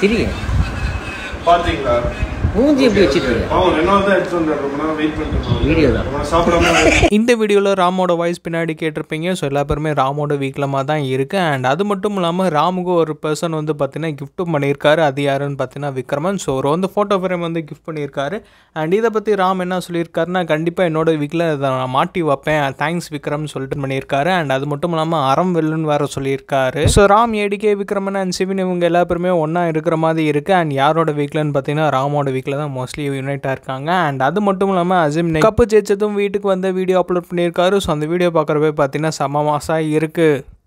சிரிங்க பாத்தீங்களா மூஞ்சி எப்படி வச்சுட்டு இருக்க அவன் ரெண்டாவது தான் எடுத்து வந்தார் ரொம்ப நேரம் வெயிட் பண்ணிட்டு இருந்தான். வீடியோ தான். ரொம்ப நேரம் சாப்பிடாம இந்த வீடியோவில் ராமோட வாய்ஸ் பின்னாடி கேட்டிருப்பீங்க ஸோ எல்லா பேருமே ராமோட வீக்கிலமாக தான் இருக்குது அண்ட் அது மட்டும் இல்லாமல் ராமுக்கு ஒரு பர்சன் வந்து பார்த்தீங்கன்னா கிஃப்ட்டும் பண்ணியிருக்காரு அது யாருன்னு பார்த்தீங்கன்னா விக்ரமன் ஸோ ஒரு வந்து ஃபோட்டோ ஃப்ரேம் வந்து கிஃப்ட் பண்ணியிருக்காரு அண்ட் இதை பற்றி ராம் என்ன சொல்லியிருக்காருன்னா கண்டிப்பாக என்னோட வீக்கில் இதை நான் மாட்டி வைப்பேன் தேங்க்ஸ் விக்ரம் சொல்லிட்டு பண்ணியிருக்காரு அண்ட் அது மட்டும் இல்லாமல் அறம் வெல்லுன்னு வேறு சொல்லியிருக்காரு so Ram ADK Vikraman and Shivin இவங்க எல்லா பேருமே ஒன்றா இருக்கிற மாதிரி இருக்குது அண்ட் யாரோட வீக்கில்னு பார்த்தீங்கன்னா ராமோட வீக்கில் தான் மோஸ்ட்லி யுனைட்டாக இருக்காங்க அண்ட் அது மட்டும் இல்லாமல் அசிம் கப்பு ஜெயிச்சதும் வீட்டுக்கு வந்து வீடியோ அப்லோட் பண்ணியிருக்காரு ஸோ அந்த வீடியோ பார்க்குறப்ப பார்த்தீங்கன்னா செம மாசாக இருக்குது